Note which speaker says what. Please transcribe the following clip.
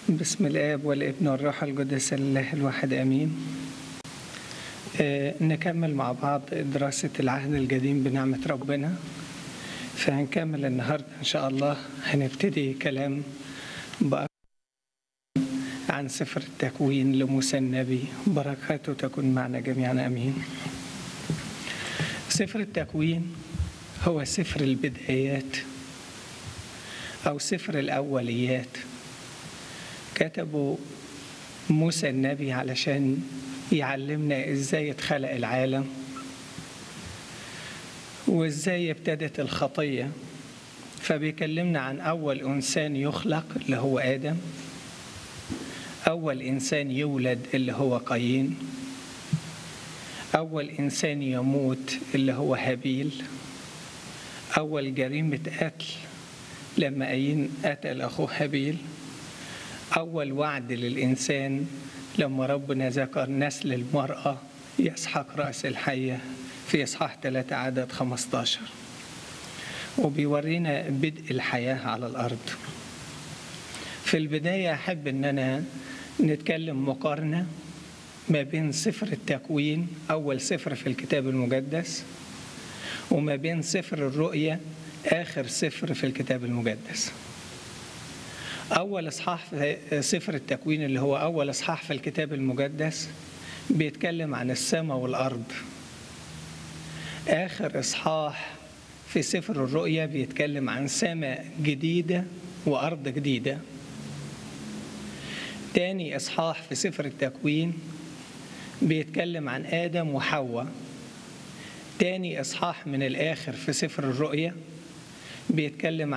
Speaker 1: بسم الآب والابن والروح القدس الله الواحد آمين آه، نكمل مع بعض دراسة العهد القديم بنعمة ربنا فهنكمل النهاردة إن شاء الله هنبتدي كلام بقى عن سفر التكوين لموسى النبي بركاته تكون معنا جميعا آمين سفر التكوين هو سفر البدايات أو سفر الأوليات كتبوا موسى النبي علشان يعلمنا ازاي اتخلق العالم وازاي ابتدت الخطيه فبيكلمنا عن اول انسان يخلق اللي هو ادم اول انسان يولد اللي هو قايين اول انسان يموت اللي هو هابيل اول جريمه قتل لما قايين قتل اخوه هابيل أول وعد للإنسان لما ربنا ذكر نسل المرأة يسحق رأس الحية في إصحاح 3 عدد 15 وبيورينا بدء الحياة على الأرض في البداية أحب أن أنا نتكلم مقارنة ما بين سفر التكوين أول سفر في الكتاب المقدس وما بين سفر الرؤية آخر سفر في الكتاب المقدس أول إصحاح في سفر التكوين اللي هو أول إصحاح في الكتاب المقدس بيتكلم عن السماء والأرض آخر إصحاح في سفر الرؤيا بيتكلم عن سماء جديدة وأرض جديدة تاني إصحاح في سفر التكوين بيتكلم عن آدم وحواء تاني إصحاح من الآخر في سفر الرؤيا بيتكلم